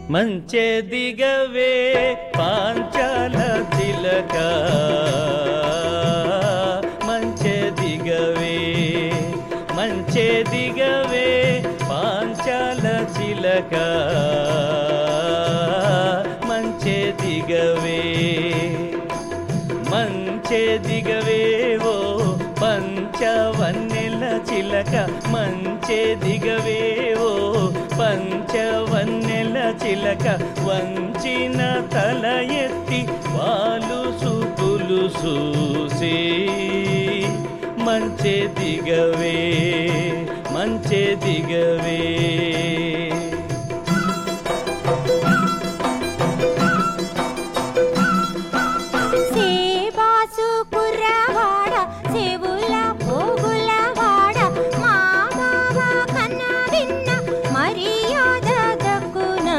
మంచె దిగవే పాంచాల తిలక మంచె దిగవే మంచె దిగవే పాంచాల చిలక మంచె దిగవే మంచె దిగవేవో పంచవన్నెల చిలక మంచె దిగవేవో పంచవన్నెల చిలక వంచిన తల ఎత్తి వాలు సూపులు చూసి మంచె దిగవే మంచె దిగవే సేబాసు కుర్రవాడ చెవుల పోగులవాడ మా బావ కన్నా విన్న మర్యాద దక్కునా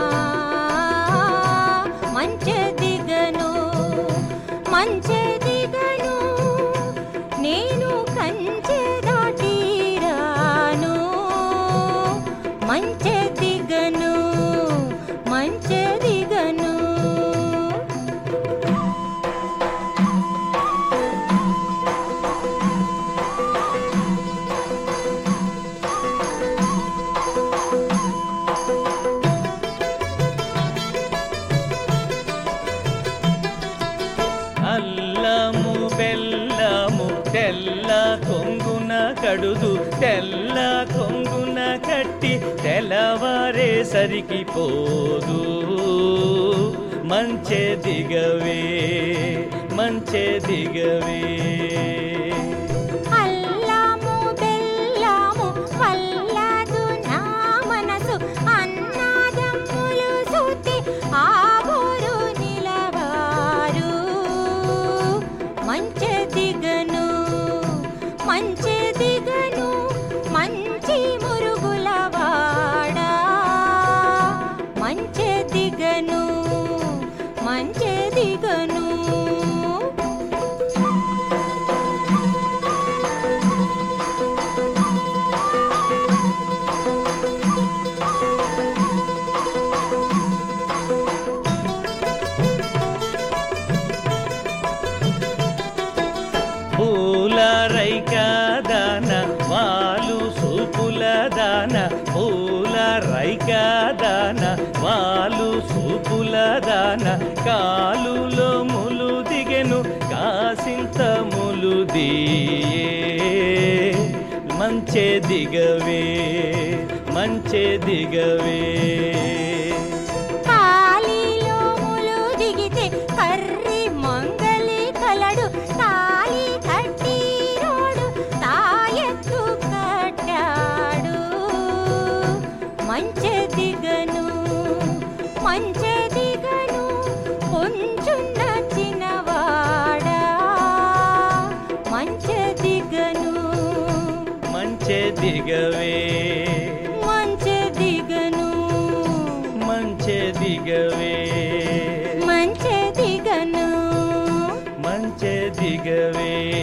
మంచె దిగను మంచె దిగను నేను కంచె దాటిరాను మంచె దిగను మంచె దిగను అల్లము బెల్లము తెల్ల కొంగున కడుదు తెల్ల కొంగున కట్టి తెల్లవారే సరికి పోదు మంచె దిగవే మంచె దిగవే అల్లము బెల్లము వల్లదు నా మనసు అన్నాదమ్ములు సూతి ఆబోరు నిలవారు మంచె దిగను మంచె దిగను మంచి మురుగులవాడా మంచె దిగను మంచె దిగను పూల రైక దాన వాలు సూపుల దాన పూల రైక దాన వాలు సూపుల దాన కాలులో ములు దిగెను కాసింత ములు దియే మంచె దిగవే మంచె దిగవే కాలిలో ములు దిగితే కర్రి మంగలి కలడు తాలి కట్టి రోడు తాయెత్తు కట్టాడు మంచె దిగను మంచె దిగను కొంచున్న చిన్నవాడా మంచె దిగను మంచె దిగవే మంచె దిగను మంచె దిగవే మంచె దిగను మంచె దిగవే